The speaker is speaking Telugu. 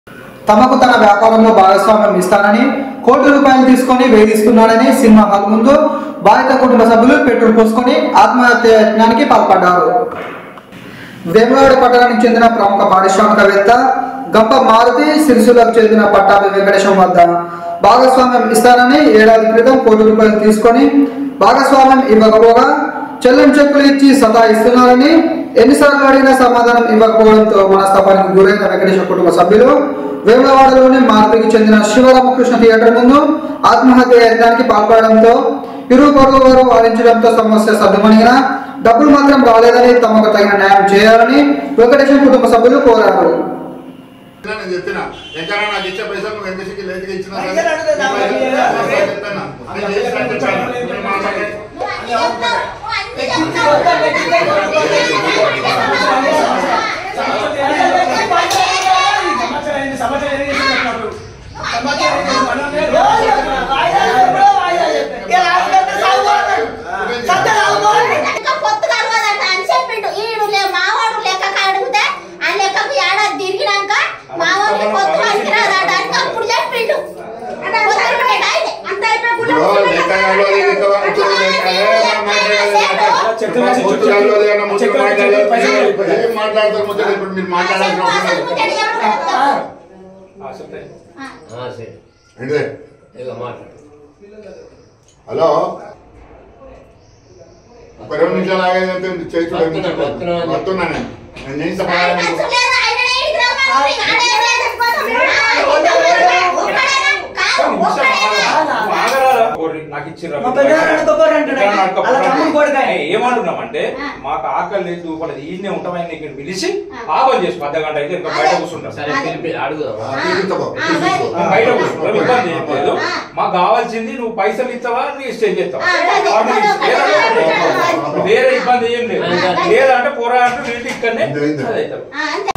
తమకు తన వ్యాపారంలో భాగస్వామ్యం ఇస్తానని కోటి రూపాయలు తీసుకొని వేధిస్తున్నాడని సినిమా హాల్ ముందు బాధిత కుటుంబ సభ్యులు పెట్రోల్ పోసుకొని ఆత్మహత్య యత్నానికి పాల్పడ్డారు వేములవాడ పట్టణానికి చెందిన ప్రముఖ పారిశ్రామికవేత్త గంప మారుతి సిరిసిల్లకు చెందిన పట్టాభి వెంకటేశం వద్ద భాగస్వామ్యం ఇస్తానని ఏడాది క్రితం కోటి రూపాయలు తీసుకొని భాగస్వామ్యం ఇవ్వకపోగా చెల్లని చెక్కులు ఇచ్చి సదా ఇస్తున్నారని ఎన్నిసార్లు అడిగినా సమాధానం ఇవ్వకపోవడంతో మనస్తాపానికి గురైన వెంకటేశ్వర కుటుంబ సభ్యులు వేములవాడలోని మారుతికి చెందిన శివరామకృష్ణ థియేటర్ ముందు ఆత్మహత్య యత్నానికి పాల్పడడంతో ఇరు పొరుగు వారు వాదించడంతో సమస్య సర్దుమణిగిన డబ్బులు మాత్రం రాలేదని తమకు తగిన న్యాయం చేయాలని వెంకటేశ్వర కుటుంబ సభ్యులు కోరారు నేను చెప్పిన ఎక్కడా నాకు ఇచ్చే పైసలు నువ్వు ఎంబీసీకి లేట్గా ఇచ్చిన పైసలు అడుగుతా, నేను చెప్పిన. నేను చేసినట్టు చాలు. నేను మాట్లాడే- ఇంకా పొత్తుగా అరవదంట అని చెప్పిండు ఈడు లే మావాడు లెక్క అడిగితే ఆ లెక్కకు ఏడాది తిరిగినాక మావాడు పొత్తు మంచిరాదట అని అప్పుడు చెప్పిండు పొత్తు పెట్టాడు ఆయనే. అంత అయిపోయి ఇప్పుడు లెక్కగాళ్ళు అది లెక్క వాళ్ళు లెక్క మనం మాట్లాడాలి. ముద్దు గాళ్ళు అది అన్న ముద్దు మాట్లాడాలి. ఏం మాట్లాడతారు ముద్దు ఇప్పుడు మీరు మాట్లాడాల్సిన అవసరం లేదు. ఏంటిది? హలో ఒక రెండు నిమిషాలు ఆగేదంటే చేసి వస్తున్నా, వస్తున్నా. వస్తున్నా నేను నేను చేసిన సమాధానం ఆయన ఇవ్వు. అసలు ఆయననే ఈడికి రమ్మని ఆడే లేదనుకోను. కాదు, ఒక్కడే. నాకు ఇచ్చిన ఏమంటున్నామంటే ఆ. మాకు ఆకలి లేదు దూపలేదు ఈయనే ఉంటామని నీకు పిలిచి పాపం చేసి పద్ద గంట అయితే ఇంకా బయట కూర్చుంటాం సరే పిలిపి అడుగుదామా ఆ, తీపిస్తావా? ఆ, తీపిస్తావా? మరి. బయట కూర్చుంటాం ఇబ్బంది ఏం లేదు ఆ. మాకు కావాల్సింది నువ్వు పైసలు ఇస్తావా నీ స్టే చేస్తావా ఆ, అదే. వాడు నీ స్టే ఆ, చేస్తావా? వేరే ఇబ్బంది ఏం లేదు ఆ. లేదంటే పోరా అంటే వీటి ఇక్కడనే ఇంతే, ఇంతే. అదే అవుతారు. ఆ, అంతే